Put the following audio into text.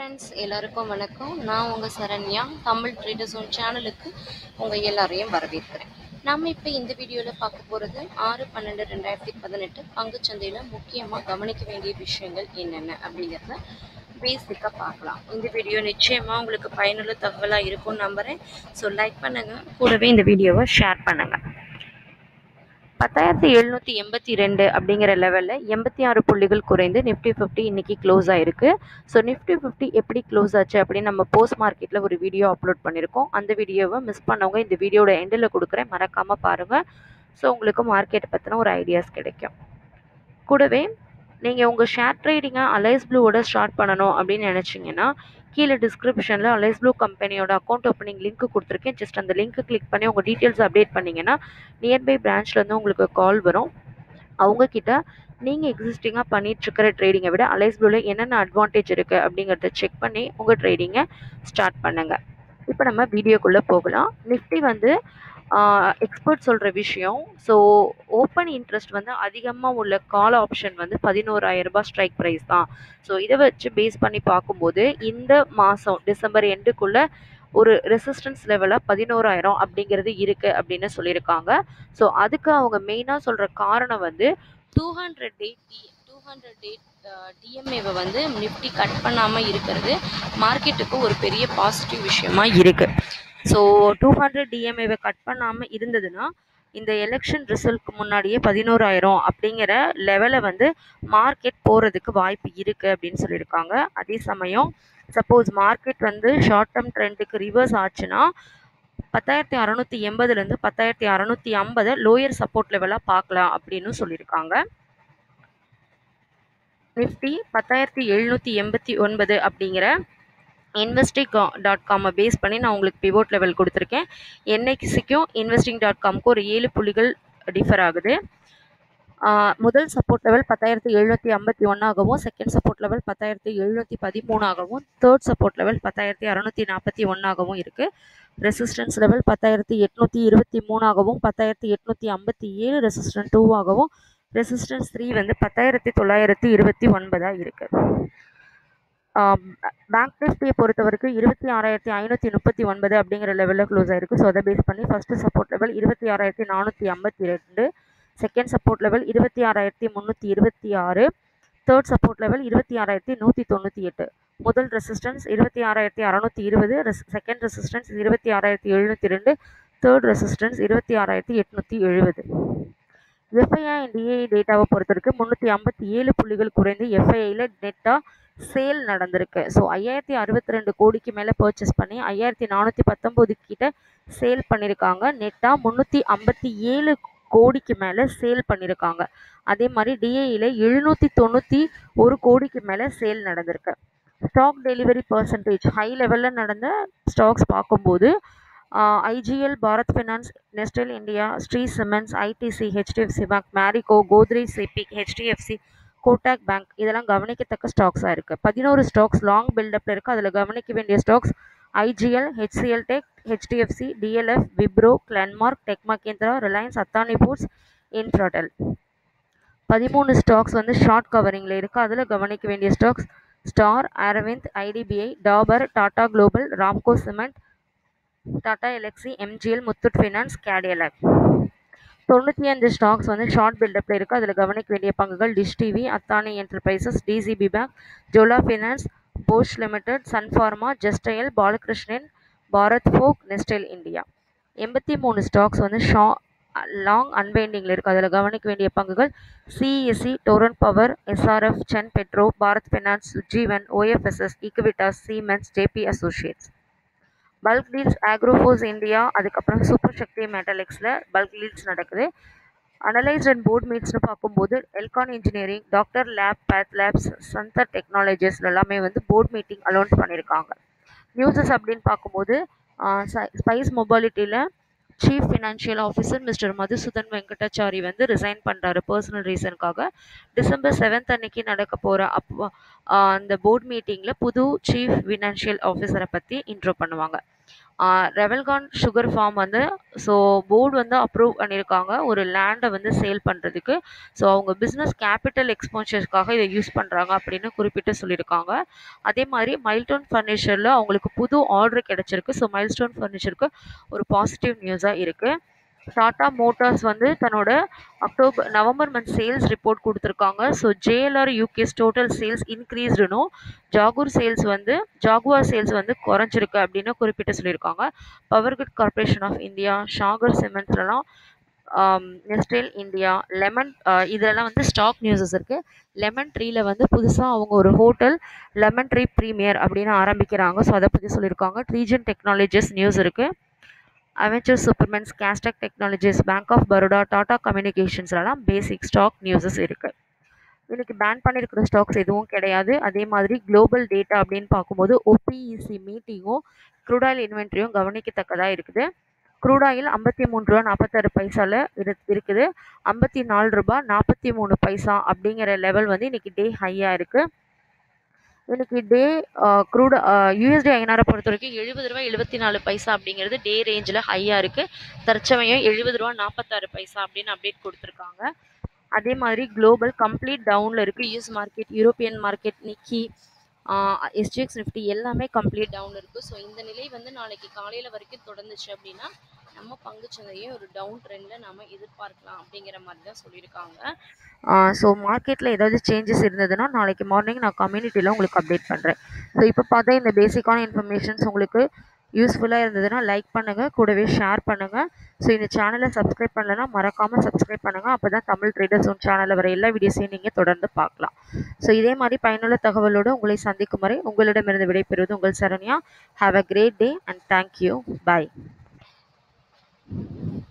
friends எல்லாருக்கும் வணக்கம் நான் உங்கள் சரண்யா தமிழ் ட்ரேடர்ஸ் ஒன் சேனலுக்கு உங்கள் எல்லாரையும் வரவேற்கிறேன் நம்ம இப்போ இந்த வீடியோவில் பார்க்க போகிறது ஆறு பன்னெண்டு ரெண்டாயிரத்தி பதினெட்டு பங்குச்சந்தையில் முக்கியமாக கவனிக்க வேண்டிய விஷயங்கள் என்னென்ன அப்படிங்கிறத பேசிக்காக பார்க்கலாம் இந்த வீடியோ நிச்சயமாக உங்களுக்கு பயனுள்ள தகவலாக இருக்கும்னு நம்புகிறேன் ஸோ லைக் பண்ணுங்கள் கூடவே இந்த வீடியோவை ஷேர் பண்ணுங்கள் பத்தாயிரத்தி எழுநூற்றி எண்பத்தி ரெண்டு அப்படிங்கிற லெவலில் எண்பத்தி ஆறு புள்ளிகள் குறைந்து நிஃப்டி ஃபிஃப்டி இன்னைக்கு க்ளோஸ் ஆயிருக்கு ஸோ நிஃப்டி ஃபிஃப்டி எப்படி க்ளோஸ் ஆச்சு அப்படின்னு நம்ம போஸ்ட் மார்க்கெட்டில் ஒரு வீடியோ அப்லோட் பண்ணியிருக்கோம் அந்த வீடியோவை மிஸ் பண்ணவங்க இந்த வீடியோட எண்டில் கொடுக்குறேன் மறக்காமல் பாருங்கள் ஸோ உங்களுக்கு மார்க்கெட்டை பற்றின ஒரு ஐடியாஸ் கிடைக்கும் கூடவே நீங்கள் உங்கள் ஷேர் ட்ரேடிங்கை அலைஸ் ப்ளூவோட ஸ்டார்ட் பண்ணணும் அப்படின்னு நினச்சிங்கன்னா கீழே டிஸ்கிரிப்ஷனில் அலைஸ் ப்ளூ கம்பெனியோட அக்கௌண்ட் ஓப்பனிங் லிங்க் கொடுத்துருக்கேன் ஜஸ்ட் அந்த லிங்க் கிளிக் பண்ணி உங்கள் டீட்டெயில்ஸ் அப்டேட் பண்ணிங்கன்னா நியர்பை பிரான்ச்லேருந்து உங்களுக்கு கால் வரும் அவங்கக்கிட்ட நீங்கள் எக்ஸிஸ்டிங்காக பண்ணிகிட்ருக்கிற ட்ரேடிங்கை விட அலைஸ் ப்ளூவில் என்னென்ன அட்வான்டேஜ் இருக்குது அப்படிங்கிறத செக் பண்ணி உங்கள் ட்ரேடிங்கை ஸ்டார்ட் பண்ணுங்கள் இப்போ நம்ம வீடியோக்குள்ளே போகலாம் நிஃப்டி வந்து எக்ஸ்பர்ட் சொல்கிற விஷயம் ஸோ ஓப்பன் இன்ட்ரெஸ்ட் வந்து அதிகமாக உள்ள கால் ஆப்ஷன் வந்து பதினோராயிரம் ரூபாய் ஸ்ட்ரைக் ப்ரைஸ் தான் ஸோ இதை வச்சு பேஸ் பண்ணி பார்க்கும்போது இந்த மாதம் டிசம்பர் எண்டுக்குள்ளே ஒரு ரெசிஸ்டன்ஸ் லெவலாக பதினோராயிரம் அப்படிங்கிறது இருக்குது அப்படின்னு சொல்லியிருக்காங்க ஸோ அதுக்கு அவங்க மெயினாக சொல்கிற காரணம் வந்து two hundred day D two hundred day டிஎம்ஏவை வந்து நிஃப்டி கட் பண்ணாமல் இருக்கிறது மார்க்கெட்டுக்கு ஒரு பெரிய பாசிட்டிவ் விஷயமா இருக்குது ஸோ டூ ஹண்ட்ரட் டிஎம்ஏவை கட் பண்ணாமல் இருந்ததுன்னா இந்த எலெக்ஷன் ரிசல்ட்க்கு முன்னாடியே பதினோராயிரம் அப்படிங்கிற லெவலை வந்து மார்க்கெட் போகிறதுக்கு வாய்ப்பு இருக்குது அப்படின்னு சொல்லியிருக்காங்க அதே சமயம் சப்போஸ் மார்க்கெட் வந்து ஷார்ட் டேர்ம் ட்ரெண்டுக்கு ரிவர்ஸ் ஆச்சுன்னா பத்தாயிரத்தி அறநூற்றி எண்பதுலேருந்து பத்தாயிரத்தி அறநூற்றி ஐம்பதை லோயர் சப்போர்ட் லெவலாக பார்க்கலாம் அப்படின்னு சொல்லியிருக்காங்க நிஃப்டி பத்தாயிரத்தி எழுநூற்றி எண்பத்தி ஒன்பது அப்படிங்கிற இன்வெஸ்டிங் டாட் காமை பேஸ் பண்ணி நான் உங்களுக்கு பிவோட் லெவல் கொடுத்துருக்கேன் என்ஐசிக்கும் இன்வெஸ்டிங் டாட் காம்க்கு ஒரு ஏழு புள்ளிகள் டிஃபர் ஆகுது முதல் சப்போர்ட் லெவல் பத்தாயிரத்தி எழுநூற்றி ஐம்பத்தி ஒன்றாகவும் செகண்ட் சப்போர்ட் லெவல் பத்தாயிரத்தி எழுநூற்றி பதிமூணாகவும் தேர்ட் சப்போர்ட் லெவல் பத்தாயிரத்தி அறநூற்றி நாற்பத்தி ஒன்றாகவும் இருக்குது ரெசிஸ்டன்ஸ் லெவல் பத்தாயிரத்தி எட்நூற்றி இருபத்தி மூணாகவும் பத்தாயிரத்தி எட்நூற்றி ஐம்பத்தி ஏழு ரெசிஸ்டன்ட் டூவாகவும் ரெசிஸ்டன்ஸ் த்ரீ வந்து பத்தாயிரத்தி தொள்ளாயிரத்தி இருபத்தி ஒன்பதாக இருக்குது பேங்க் நிஃப்டியை பொறுத்த வரைக்கும் இருபத்தி ஆறாயிரத்தி ஐநூற்றி முப்பத்தி ஒன்பது அப்படிங்கிற லெவலில் க்ளோஸ் ஆயிருக்கு ஸோ அதை பேஸ் பண்ணி ஃபஸ்ட்டு சப்போர்ட் லெவல் இருபத்தி ஆறாயிரத்தி நானூற்றி ஐம்பத்தி ரெண்டு செகண்ட் சப்போர்ட் லெவல் இருபத்தி ஆறாயிரத்தி முந்நூற்றி இருபத்தி ஆறு தேர்ட் சப்போர்ட் லெவல் இருபத்தி ஆறாயிரத்தி நூற்றி தொண்ணூற்றி எட்டு முதல் ரெசிஸ்டன்ஸ் இருபத்தி ஆறாயிரத்தி அறநூற்றி இருபது ரெஸ் செகண்ட் ரெசிஸ்டன்ஸ் இருபத்தி ஆறாயிரத்தி எழுநூற்றி ரெண்டு தேர்ட் ரெசிஸ்டன்ஸ் இருபத்தி ஆறாயிரத்தி எட்நூற்றி எழுபது எஃப்ஐஐ அண்ட் டிஐ டேட்டாவை பொறுத்த வரைக்கும் முந்நூற்றி ஐம்பத்தி ஏழு புள்ளிகள் குறைந்து எஃப்ஐஐயில் நெட்டாக சேல் நடந்திருக்கு ஸோ ஐயாயிரத்தி அறுபத்தி ரெண்டு கோடிக்கு மேலே பர்ச்சேஸ் பண்ணி ஐயாயிரத்தி நானூற்றி பத்தொம்போது கிட்ட சேல் பண்ணியிருக்காங்க நெட்டாக முந்நூற்றி ஐம்பத்தி ஏழு கோடிக்கு மேலே சேல் பண்ணியிருக்காங்க அதே மாதிரி டிஏயில் எழுநூற்றி தொண்ணூற்றி ஒரு கோடிக்கு மேலே சேல் நடந்திருக்கு ஸ்டாக் டெலிவரி பர்சன்டேஜ் ஹை லெவலில் நடந்த ஸ்டாக்ஸ் பார்க்கும்போது IGL Bharat finance Nestle India Shree cements ITC HDFC bank Marico Godrej சிபிக் ஹெச்டிஎஃப்சி கோட்டாக் பேங்க் இதெல்லாம் கவனிக்கத்தக்க ஸ்டாக்ஸாக இருக்குது பதினோரு ஸ்டாக்ஸ் லாங் பில்டப்பில் இருக்குது அதில் கவனிக்க வேண்டிய stocks IGL HCL tech HDFC DLF Wipro Glenmark tech Mahindra Reliance Adani foods Infratel பதிமூணு ஸ்டாக்ஸ் வந்து ஷார்ட் கவரிங்கில் இருக்குது அதில் கவனிக்க வேண்டிய stocks star Arvind IDBI Dabur Tata global Ramco cement Tata Elxsi MGL Muthoot finance கேடியலக் தொண்ணூற்றி அஞ்சு ஸ்டாக்ஸ் வந்து ஷார்ட் பில்டப்பில் இருக்குது அதில் கவனிக்க வேண்டிய பங்குகள் Dish TV Adani enterprises DCB bank ஜோலா finance Bosch limited Sun Pharma Justdial Balakrishnan Bharat ஃபோக் நெஸ்டெல் இந்தியா எண்பத்தி மூணு ஸ்டாக்ஸ் வந்து ஷா லாங் அன்வைண்டிங்கில் இருக்குது அதில் கவனிக்க வேண்டிய பங்குகள் சிஎஸ்சி டோரன் பவர் எஸ்ஆர்எஃப் சென் petro Bharat finance Jeevan OFSS Equitas Siemens JP associates bulk deals ஆக்ரோஃபோர்ஸ் இந்தியா அதுக்கப்புறம் சூப்பர் சக்தி மெட்டலிக்ஸில் பல்க் டீல்ஸ் நடக்குது அனலைஸ் அண்ட் போர்ட் மீட்ஸ்னு பார்க்கும்போது எல்கான் engineering doctor lab path labs Chandar technologies எல்லாமே வந்து போர்ட் மீட்டிங் அலௌன்ஸ் பண்ணியிருக்காங்க நியூஸஸ் அப்படின்னு பார்க்கும்போது ஸ்பைஸ் மொபாலிட்டியில் chief financial officer mister Madhusudan Venkatachari வந்து ரிசைன் பண்ணுறாரு பர்சனல் ரீசனுக்காக டிசம்பர் செவன்த் அன்னைக்கு நடக்க போகிற அப்போ அந்த போர்ட் மீட்டிங்கில் புது சீஃப் ஃபினான்ஷியல் ஆஃபீஸரை பற்றி இன்ட்ரோ பண்ணுவாங்க ரெவல்கான் சுகர் ஃபார்ம் வந்து ஸோ போர்டு வந்து அப்ரூவ் பண்ணியிருக்காங்க ஒரு லேண்டை வந்து சேல் பண்ணுறதுக்கு ஸோ அவங்க பிஸ்னஸ் கேபிட்டல் எக்ஸ்போன்ஷர்ஸ்க்காக இதை யூஸ் பண்ணுறாங்க அப்படின்னு குறிப்பிட்டு சொல்லியிருக்காங்க அதே மாதிரி மைல்டோன் ஃபர்னிச்சரில் அவங்களுக்கு புது ஆர்டர் கிடச்சிருக்கு ஸோ மைல்ஸ்டோன் ஃபர்னிச்சருக்கு ஒரு பாசிட்டிவ் நியூஸாக இருக்குது டாடா மோட்டார்ஸ் வந்து தன்னோட October November month sales report கொடுத்துருக்காங்க so JLR UK's total sales இன்க்ரீஸ்டுனும் ஜாகூர் சேல்ஸ் வந்து ஜாகுவார் சேல்ஸ் வந்து குறைஞ்சிருக்கு அப்படின்னு குறிப்பிட்டு சொல்லியிருக்காங்க Power Grid Corporation of India Sagar சிமெண்ட்ஸ்லாம் நெஸ்டேல் இந்தியா லெமன் இதெல்லாம் வந்து ஸ்டாக் நியூஸஸ் இருக்குது லெமன் ட்ரீல வந்து புதுசாக அவங்க ஒரு ஹோட்டல் லெமன் ட்ரீ ப்ரீமியர் அப்படின்னு ஆரம்பிக்கிறாங்க ஸோ அதை பற்றி சொல்லியிருக்காங்க ட்ரீஜன் டெக்னாலஜிஸ் நியூஸ் இருக்குது அவெஞ்சர் சூப்பர்மென்ஸ் கேஸ்டக் Technologies Bank of Baroda Tata கம்யூனிகேஷன்ஸ்லாம் பேசிக் ஸ்டாக் நியூஸஸ் இருக்குது இன்னைக்கு பேன் பண்ணியிருக்கிற ஸ்டாக்ஸ் எதுவும் கிடையாது அதே மாதிரி குளோபல் டேட்டா அப்படின்னு பார்க்கும்போது ஒபிஇசி மீட்டிங்கும் க்ரூடாயில் இன்வென்ட்ரியும் கவனிக்கத்தக்கதாக இருக்குது க்ரூடாயில் ஐம்பத்தி மூணு ரூபா நாற்பத்தாறு பைசாவில் இரு இருக்குது ஐம்பத்தி நாலு ரூபா நாற்பத்தி மூணு பைசா அப்படிங்கிற லெவல் வந்து இன்னைக்கு டே ஹையாக இருக்குது இன்னைக்கு டே க்ரூட் யூஎஸ்டி ஐநாரை பொறுத்த வரைக்கும் எழுபது ரூபா எழுபத்தி நாலு பைசா அப்படிங்கிறது டே ரேஞ்சில் ஹையாக இருக்குது தற்சமயம் எழுபது ரூபா நாற்பத்தாறு பைசா அப்படின்னு அப்டேட் கொடுத்துருக்காங்க அதே மாதிரி குளோபல் கம்ப்ளீட் டவுனில் இருக்குது US market European market Nikkei STX Nifty எல்லாமே கம்ப்ளீட் டவுன் இருக்குது ஸோ இந்த நிலை வந்து நாளைக்கு காலையில் வரைக்கும் தொடர்ந்துச்சு அப்படின்னா நம்ம பங்குச்சந்தையும் ஒரு டவுன் ட்ரெண்டில் நம்ம எதிர்பார்க்கலாம் அப்படிங்கிற மாதிரி தான் சொல்லியிருக்காங்க ஸோ மார்க்கெட்டில் ஏதாவது சேஞ்சஸ் இருந்ததுன்னா நாளைக்கு மார்னிங் நான் கம்யூனிட்டியில் உங்களுக்கு அப்டேட் பண்ணுறேன் ஸோ இப்போ பார்த்தா இந்த பேசிக்கான இன்ஃபர்மேஷன்ஸ் உங்களுக்கு யூஸ்ஃபுல்லாக இருந்ததுன்னா லைக் பண்ணுங்கள் கூடவே ஷேர் பண்ணுங்கள் ஸோ இந்த சேனலை சப்ஸ்கிரைப் பண்ணலைன்னா மறக்காமல் சப்ஸ்கிரைப் பண்ணுங்கள் அப்போ தான் தமிழ் ட்ரேடர்ஸ் ஒன் சேனலில் வர எல்லா வீடியோஸையும் நீங்கள் தொடர்ந்து பார்க்கலாம் ஸோ இதே மாதிரி பயனுள்ள தகவலோடு உங்களை சந்திக்கும் வரை உங்களிடமிருந்து விடைபெறுவது உங்கள் Saranya have a great day and thank you bye